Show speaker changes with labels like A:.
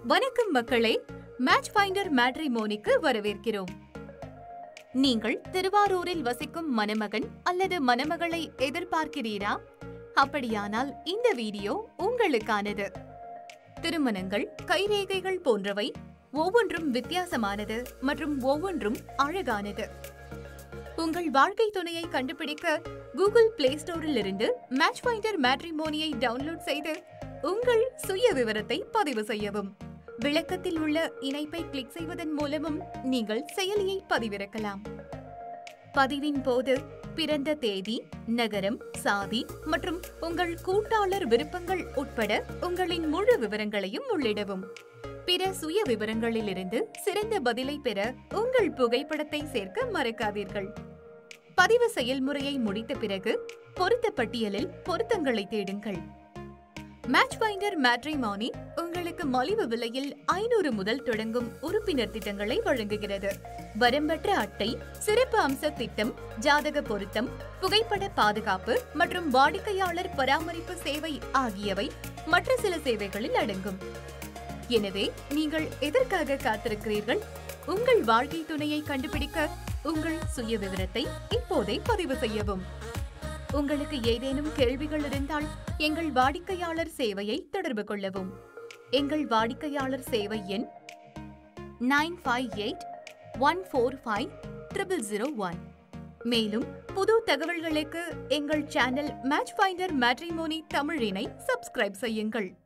A: வணக்கம் மக்களே match finder மேட்ரிமோனிக்கு வரவேற்கிறோம் நீங்கள் திருவாரூரில் வசிக்கும் மணமகன் அல்லது மணமகளை எதிர்பார்க்கிறீரா அப்படியானால் இந்த வீடியோ உங்களுக்கானது திருமணங்கள் கைரேகைகள் போன்றவை ஒவ்வொன்றும் வித்தியாசமானது மற்றும் ஒவ்வொன்றும் அழகானது உங்கள் வாழ்க்கை துணையை கண்டுபிடிக்க கூகுள் பிளே ஸ்டோரில் இருந்து மேட்ச் ஃபைண்டர் மேட்ரிமோனியை டவுன்லோட் செய்து உங்கள் சுய விவரத்தை பதிவு செய்யவும் விளக்கத்தில் உள்ள இணைப்பை கிளிக் செய்வதன் மூலமும் நீங்கள் செயலியை பதிவிறக்கலாம் பதிவின் போது பிறந்த தேதி நகரம் சாதி மற்றும் உங்கள் கூட்டாளர் விருப்பங்கள் உட்பட உங்களின் முழு விவரங்களையும் உள்ளிடவும் பிற சுய விவரங்களிலிருந்து சிறந்த பதிலை பெற உங்கள் புகைப்படத்தை சேர்க்க மறக்காதீர்கள் பதிவு செயல்முறையை முடித்த பிறகு பொருத்த பட்டியலில் பொருத்தங்களை தேடுங்கள் மேட்ச் ஃபைண்டர் மேட்ரிமானி உங்களுக்கு மலிவு விலையில் ஐநூறு முதல் தொடங்கும் உறுப்பினர் திட்டங்களை வழங்குகிறது வரம்பற்ற அட்டை சிறப்பு அம்ச திட்டம் ஜாதக பொருத்தம் புகைப்பட பாதுகாப்பு மற்றும் வாடிக்கையாளர் பராமரிப்பு சேவை ஆகியவை மற்ற சில சேவைகளில் அடங்கும் எனவே நீங்கள் எதற்காக காத்திருக்கிறீர்கள் உங்கள் வாழ்க்கை துணையை கண்டுபிடிக்க உங்கள் சுய விவரத்தை இப்போதே பதிவு செய்யவும் உங்களுக்கு ஏதேனும் கேள்விகள் இருந்தால் எங்கள் வாடிக்கையாளர் சேவையை தொடர்பு கொள்ளவும் எங்கள் வாடிக்கையாளர் சேவை எண் nine five eight one four five triple zero one மேலும் புது தகவல்களுக்கு எங்கள் சேனல் மேட்ச் ஃபைண்டர் மேட்ரிமோனி தமிழினை சப்ஸ்கிரைப் செய்யுங்கள்